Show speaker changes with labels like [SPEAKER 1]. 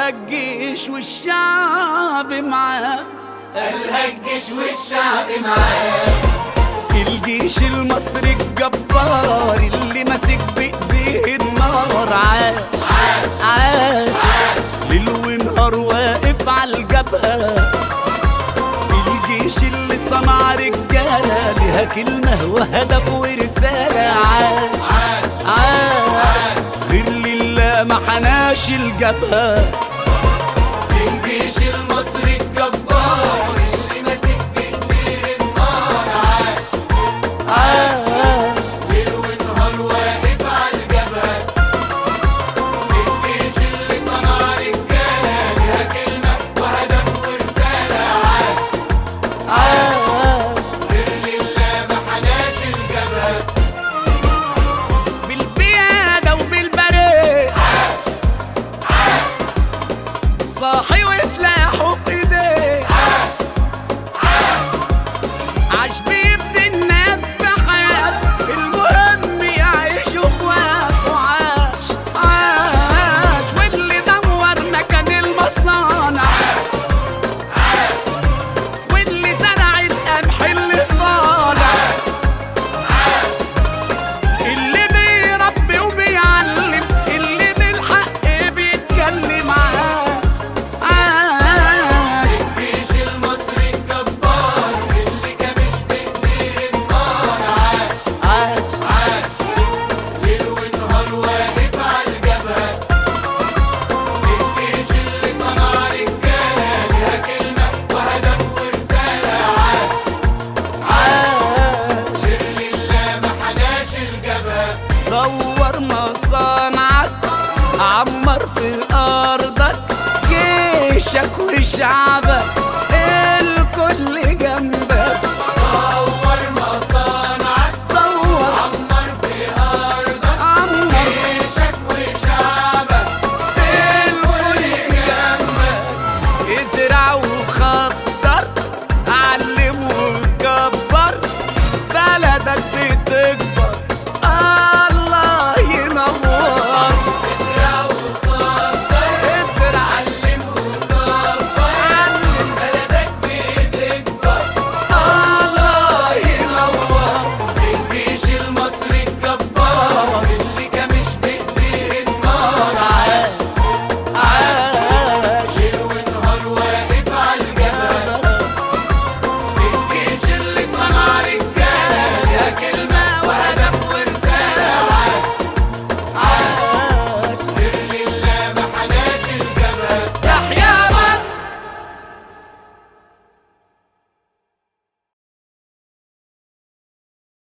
[SPEAKER 1] قالها الجيش والشعب معاه
[SPEAKER 2] قالها الجيش والشعب معاه
[SPEAKER 1] الجيش المصري الجبار اللي ماسك بايديه النار عاش عاش ليل ونهار واقف على الجبهة الجيش اللي صنع رجالة ليها كلمة وهدف ورسالة عاش عاش غير لله ما حناش الجبهة
[SPEAKER 2] الجيش المصري الجبار اللي ماسك بايديه النار عاش
[SPEAKER 1] عاش
[SPEAKER 2] ليل ونهار واقف على الجبهة الجيش اللي صنع رجالة ليها كلمة وهدف ورسالة عاش
[SPEAKER 1] عاش
[SPEAKER 2] غير لله ما حناش الجبهة
[SPEAKER 1] بالبيادة وبالبريء صاحي وسلاحه في ايديه عاش بيبدي الناس بحياته المهم يعيش اخوات وعاش عاش واللي دور مكان المصانع واللي زرع القمح اللي طالع اللي بيربي وبيعلم اللي بالحق بيتكلم عاش عاش
[SPEAKER 2] الجيش المصري الجبار اللي كمش بايديه النار عاش
[SPEAKER 1] عاش
[SPEAKER 2] عاش ليل ونهار واقف على الجبهة الجيش اللي صنع رجالة ليها كلمة وهدف ورسالة عاش
[SPEAKER 1] عاش
[SPEAKER 2] غير لله ما حناش الجبهة
[SPEAKER 1] دور مصانعك عمر في أرضك جيشك وشعبك